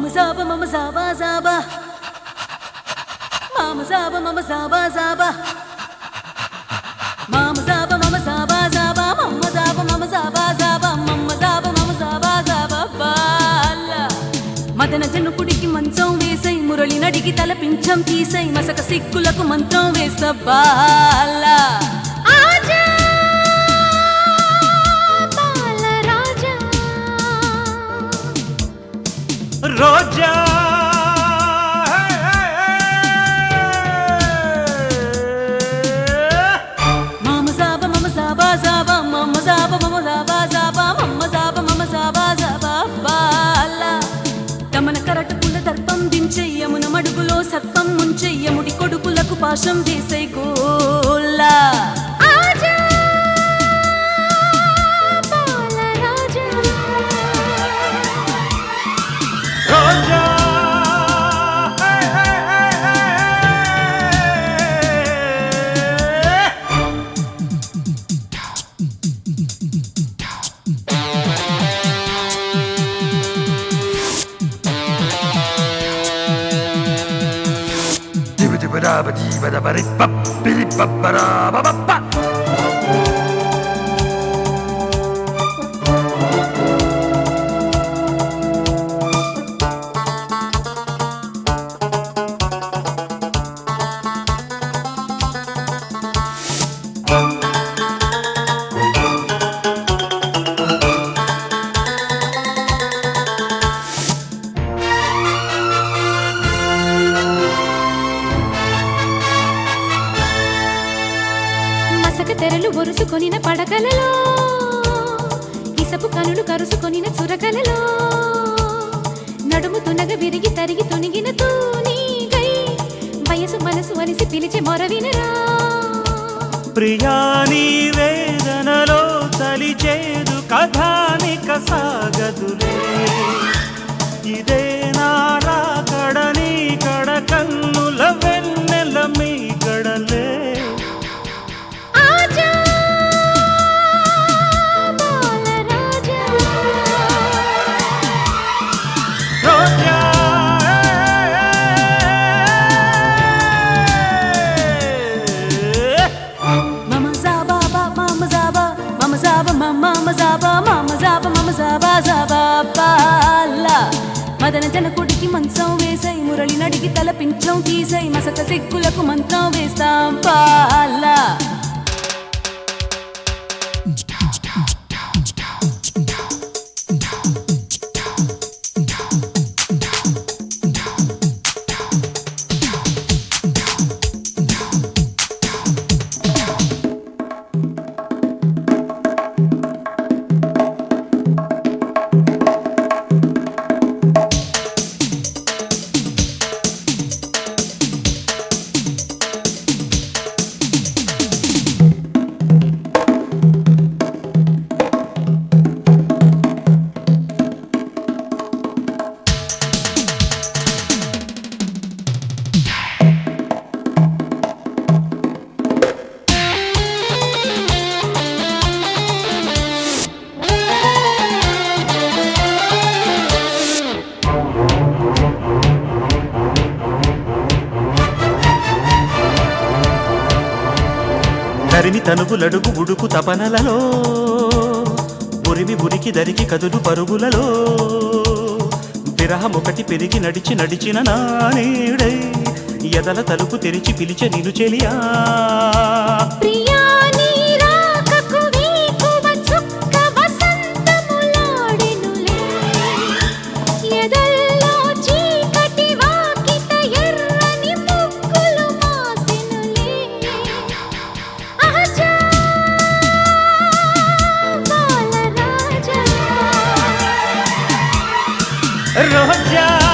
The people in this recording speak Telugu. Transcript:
zaba mama zaba zaba Mama zaba mama zaba zaba Mama zaba mama zaba zaba Mama zaba mama zaba zaba Mama zaba mama zaba zaba బాల మదన జనుకుడికి మంచం వేసై మురళి నడికి తల పింఛం తీసై మసక సిక్కులకు మంత్రం వేస్త బాల ఆజా బాలరాజా రోజా మామ జాబ మమ జాబా జాబా మమ్మ జాబ మమ జాబా జాబా మమ్మ జాబ మమ జాబా జాబా బాల తమన కరటకుల దర్పం దించెయ్యమున మడుగులో సర్పం ముంచెయ్యముడి కొడుకులకు పాశం వేసై గోల్లా ఆజా బాలరాజా రోజా మసక తెరలు ఒరుసుకొనిన పడకలలో ఇసపు కనులు కరుసుకొనిన చురకలలో నడుము తునగ విరిగి తరిగి తొనిగిన తూనీగై వయసు మనసు అలిసి పిలిచి మొరవినరా ప్రియాని వేదనలో తలిచేదు కథానిక సాగదులే ఇదే నారా కడని కడ కన్నుల వెన్నెల మీ గడలే ఆజా బాలరాజా రోజా మమ జాబా బా మమ జాబా మమ జాబా మమ మమ జాబా మమ జాబా మమ జాబా జాబా బాల మదన జనకుడికి మంచం వేసై మురళి నడికి తల పించం తీసై మసక సిగ్గులకు మంత్రం వేస్తాం పాల తరిమి తనువులడుగు ఉడుకు తపనలలో ఉరిమి ఉరికి దరికి కదులు పరుగులలో విరహం ఒకటి పెరిగి నడిచి నడిచిన నానేడై ఎదల తలుపు తెరిచి పిలిచె నిను చెలియా ప్రియా నీ రాకకు వీకువ చుక్క వసంతములాడెనులే. ఎదల్లో చీకటి వాకిట ఎర్రని ముగ్గులు మాసెనులే. ఆజా బాలరాజా రోజా